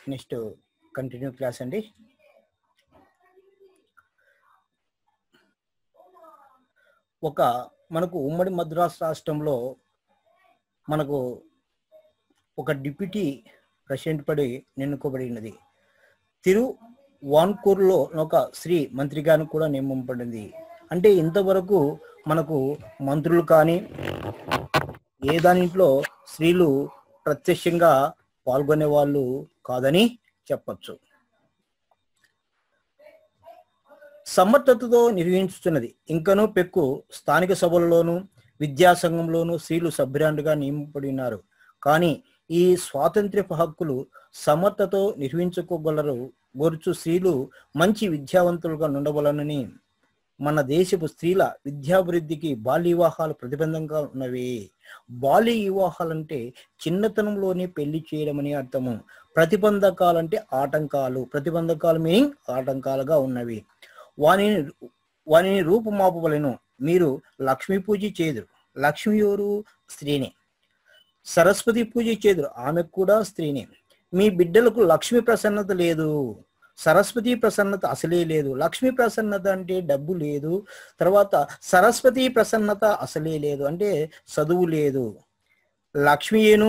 Next continue class అండి ఒక మనకు ఉమ్మడి మద్రాసు రాష్ట్రంలో మనకు ఒక డిప్యూటీ ప్రెసిడెంట్ పడి నిన్నుకోబడినది తిరు వాన్కూర్లో ఒక శ్రీ మంత్రిగాను కూడా నియమింపబడింది అంటే ఇంతవరకు మనకు మంత్రులు కానీ ఏ దానింట్లో స్త్రీలు ప్రత్యక్షంగా పాల్గొనే వాళ్ళు కాదని చెప్పచ్చు సమర్థతతో నిర్వహించుతున్నది ఇంకనూ పెక్కు స్థానిక సభలలోను విద్యా సంఘంలోను స్త్రీలు సభ్యురాండుగా నియమింపబడి ఉన్నారు కానీ ఈ స్వాతంత్ర్య హక్కులు సమర్థతో నిర్వహించుకోగలరు గోరుచు స్త్రీలు మంచి విద్యావంతులుగా ఉండవలనని మన దేశపు స్త్రీల విద్యాభివృద్ధికి బాల్య వివాహాలు ప్రతిబంధంగా ఉన్నవి బాల్య వివాహాలంటే చిన్నతనంలోనే పెళ్లి చేయడం అని అర్థము ప్రతిబంధకాలంటే ఆటంకాలు ప్రతిబంధకాలు మీనింగ్ ఆటంకాలుగా ఉన్నవి వానిని వానిని రూపుమాపవలను మీరు లక్ష్మీ పూజ చేయదురు లక్ష్మి ఎవరు స్త్రీనే సరస్వతి పూజ చేదురు ఆమె కూడా స్త్రీనే మీ బిడ్డలకు లక్ష్మి ప్రసన్నత లేదు సరస్వతి ప్రసన్నత అసలే లేదు లక్ష్మి ప్రసన్నత అంటే డబ్బు లేదు తర్వాత సరస్వతి ప్రసన్నత అసలే లేదు అంటే చదువు లేదు లక్ష్మి ఏను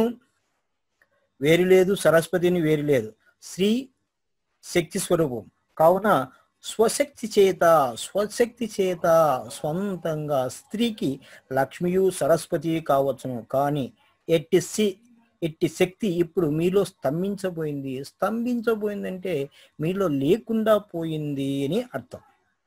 వేరు లేదు సరస్వతిని వేరు లేదు స్త్రీ శక్తి స్వరూపం కావున స్వశక్తి చేత స్వశక్తి చేత స్వంతంగా స్త్రీకి లక్ష్మియు సరస్వతి కావచ్చును కానీ ఎట్టి సి ఎట్టి శక్తి ఇప్పుడు మీలో స్తంభించబోయింది స్తంభించబోయిందంటే మీలో లేకుండా పోయింది అని అర్థం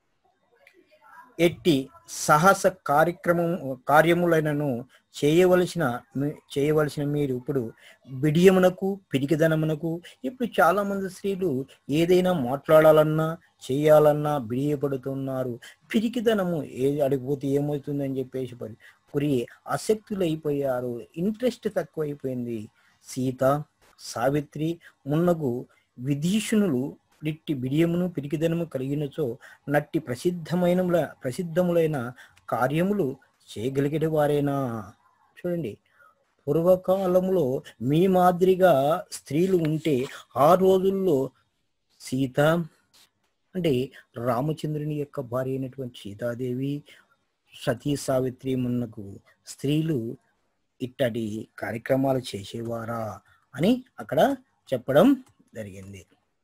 ఎట్టి సాహస కార్యక్రమం కార్యములైనను చేయవలసిన మీ- చేయవలసిన మీరు ఇప్పుడు బిడియమునకు పిరికిదనమునకు ఇప్పుడు చాలా మంది స్త్రీలు ఏదైనా మాట్లాడాలన్నా చేయాలన్నా బిడియపడుతున్నారు పిరికిదనము ఏది అడిగిపోతే ఏమవుతుందని చెప్పేసి పరి పురి ఆసక్తులైపోయారు ఇంట్రెస్ట్ తక్కువైపోయింది సీత సావిత్రి మున్నగు విధీషణులు ఇట్టి బిడియమును పిరికిదనము కలిగినచో నట్టి ప్రసిద్ధమైన ప్రసిద్ధములైన కార్యములు చేయగలిగే వారేనా చూడండి పూర్వకాలంలో మీ మాదిరిగా స్త్రీలు ఉంటే ఆ రోజుల్లో సీత అంటే రామచంద్రుని యొక్క భార్య అయినటువంటి సీతాదేవి సతీ సావిత్రి మున్నకు స్త్రీలు ఇట్టడి కార్యక్రమాలు చేసేవారా అని అక్కడ చెప్పడం జరిగింది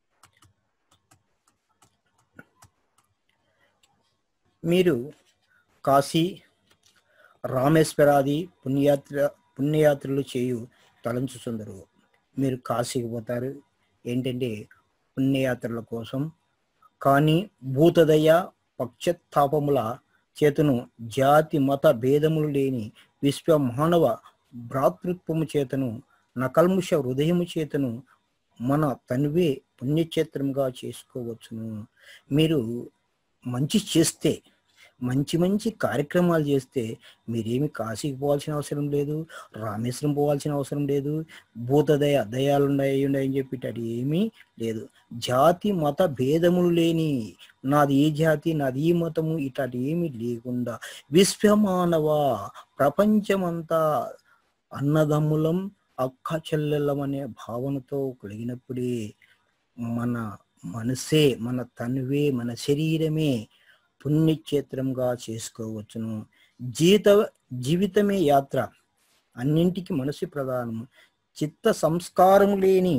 మీరు కాశీ రామేశ్వరాది పుణ్యయాత్ర పుణ్యయాత్రలు చేయు తలంచుచుందరు మీరు కాశీకి పోతారు ఏంటంటే పుణ్యయాత్రల కోసం కానీ భూతదయ పక్షతాపముల చేతను జాతి మత భేదములు లేని విశ్వ మానవ భ్రాతృత్వము చేతను నకల్ముష హృదయము చేతను మన తనువే పుణ్యక్షేత్రంగా చేసుకోవచ్చును మీరు మంచి చేస్తే మంచి మంచి కార్యక్రమాలు చేస్తే మీరేమి కాశీకి పోవాల్సిన అవసరం లేదు రామేశ్వరం పోవాల్సిన అవసరం లేదు భూతదయ దయాలు ఉన్నాయి ఉన్నాయని చెప్పి అది ఏమీ లేదు జాతి మత భేదములు లేని నాది ఈ జాతి నాది ఈ మతము ఇట్లాంటి ఏమీ లేకుండా విశ్వమానవ ప్రపంచమంతా అన్నదమ్ములం అక్క చెల్లెలం అనే భావనతో కలిగినప్పుడే మన మనసే మన తనువే మన శరీరమే పుణ్యక్షేత్రంగా చేసుకోవచ్చును జీవిత జీవితమే యాత్ర అన్నింటికి మనసు ప్రధానం చిత్త సంస్కారం లేని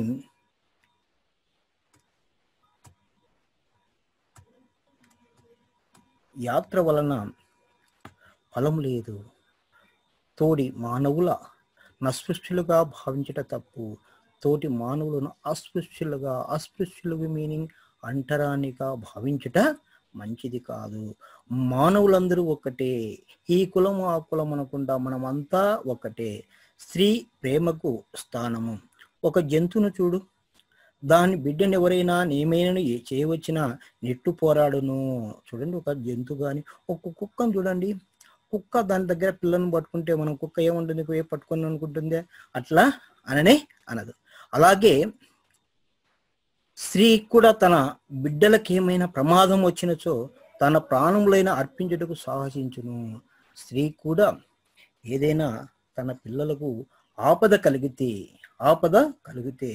యాత్ర వలన ఫలం లేదు తోడి మానవుల నస్పృశ్యులుగా భావించట తప్పు తోటి మానవులను అస్పృశ్యులుగా అస్పృశ్యులుగా మీనింగ్ అంటరానిగా భావించుట మంచిది కాదు మానవులందరూ ఒకటే ఈ కులం ఆ కులం అనకుండా మనమంతా ఒకటే స్త్రీ ప్రేమకు స్థానము ఒక జంతువును చూడు దాని బిడ్డను ఎవరైనా ఏమైనా చేయవచ్చినా నెట్టు పోరాడును చూడండి ఒక జంతువు కానీ ఒక కుక్కను చూడండి కుక్క దాని దగ్గర పిల్లను పట్టుకుంటే మనం కుక్క ఏముంటుంది ఏ పట్టుకొని అనుకుంటుంది అట్లా అననే అనదు అలాగే స్త్రీ కూడా తన బిడ్డలకి ఏమైనా ప్రమాదం వచ్చినచో తన ప్రాణములైన అర్పించుటకు సాహసించును స్త్రీ కూడా ఏదైనా తన పిల్లలకు ఆపద కలిగితే ఆపద కలిగితే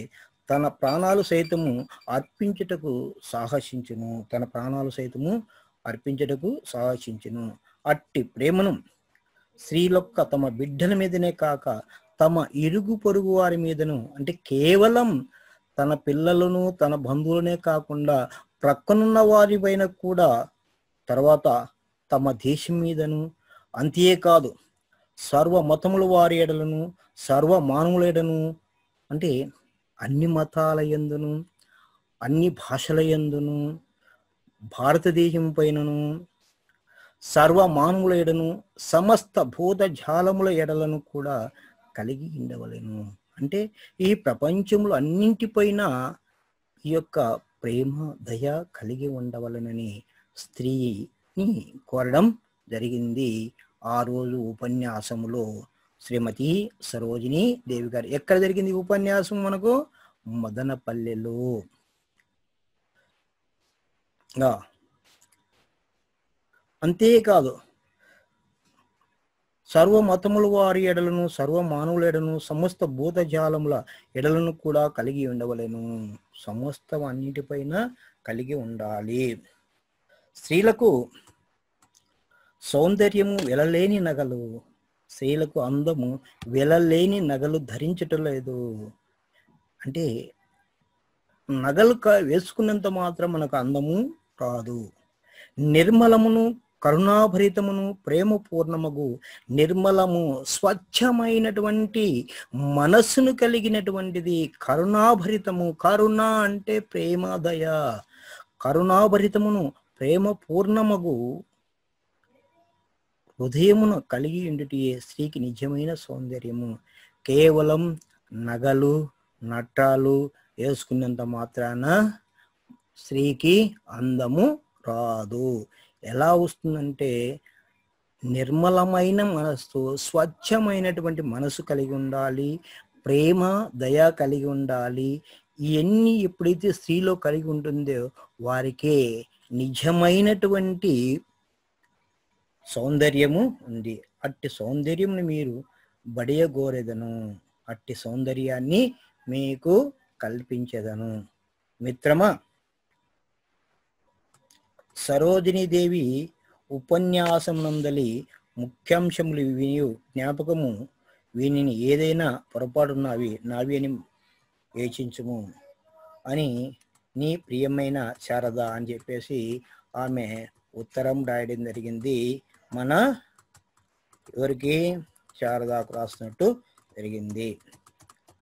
తన ప్రాణాలు సైతము అర్పించుటకు సాహసించును తన ప్రాణాలు సైతము అర్పించుటకు సాహసించును అట్టి ప్రేమను స్త్రీలొక్క తమ బిడ్డల మీదనే కాక తమ ఇరుగు పొరుగు వారి మీదను అంటే కేవలం తన పిల్లలను తన బంధువులనే కాకుండా ప్రక్కనున్న వారి పైన కూడా తర్వాత తమ దేశం మీదను అంతేకాదు సర్వ మతముల వారి ఎడలను సర్వ మానవుల ఎడను అంటే అన్ని మతాల యందును అన్ని భాషల యందును భారతదేశం పైనను సర్వ మానవుల ఎడను సమస్త భూత జాలముల ఎడలను కూడా కలిగి ఉండవలెను అంటే ఈ ప్రపంచంలో అన్నింటిపైన ఈ యొక్క ప్రేమ దయ కలిగి ఉండవలనని స్త్రీని కోరడం జరిగింది ఆ రోజు ఉపన్యాసములో శ్రీమతి సరోజిని దేవి గారు ఎక్కడ జరిగింది ఈ ఉపన్యాసం మనకు మదనపల్లెలో ఆ. అంతేకాదు సర్వ మతముల వారి ఎడలను సర్వ మానవుల ఎడలను సమస్త భూతజాలముల ఎడలను కూడా కలిగి ఉండవలెను సమస్తం అన్నిటిపైన కలిగి ఉండాలి స్త్రీలకు సౌందర్యము వెలలేని నగలు స్త్రీలకు అందము వెలలేని నగలు ధరించటం లేదు అంటే నగలు క- వేసుకున్నంత మాత్రం మనకు అందము రాదు నిర్మలమును కరుణాభరితమును ప్రేమ పూర్ణమగు నిర్మలము స్వచ్ఛమైనటువంటి మనస్సును కలిగినటువంటిది కరుణాభరితము కరుణ అంటే ప్రేమ దయ కరుణాభరితమును ప్రేమ పూర్ణమగు హృదయమును కలిగి ఉండుటియే స్త్రీకి నిజమైన సౌందర్యము కేవలం నగలు నట్టాలు వేసుకున్నంత మాత్రాన స్త్రీకి అందము రాదు ఎలా వస్తుందంటే నిర్మలమైన మనస్సు స్వచ్ఛమైనటువంటి మనసు కలిగి ఉండాలి ప్రేమ దయ కలిగి ఉండాలి ఇవన్నీ ఎప్పుడైతే స్త్రీలో కలిగి ఉంటుందో వారికే నిజమైనటువంటి సౌందర్యము ఉంది అట్టి సౌందర్యమును మీరు బడియగోరెదను అట్టి సౌందర్యాన్ని మీకు కల్పించెదను మిత్రమా సరోజిని దేవి ఉపన్యాసం నందలి ముఖ్యాంశములు విని జ్ఞాపకము వీనిని ఏదైనా పొరపాటున్నవి నావి అని యోచించుము అని నీ ప్రియమైన శారద అని చెప్పేసి ఆమె ఉత్తరం రాయడం జరిగింది మన ఎవరికి శారదాకు రాసినట్టు జరిగింది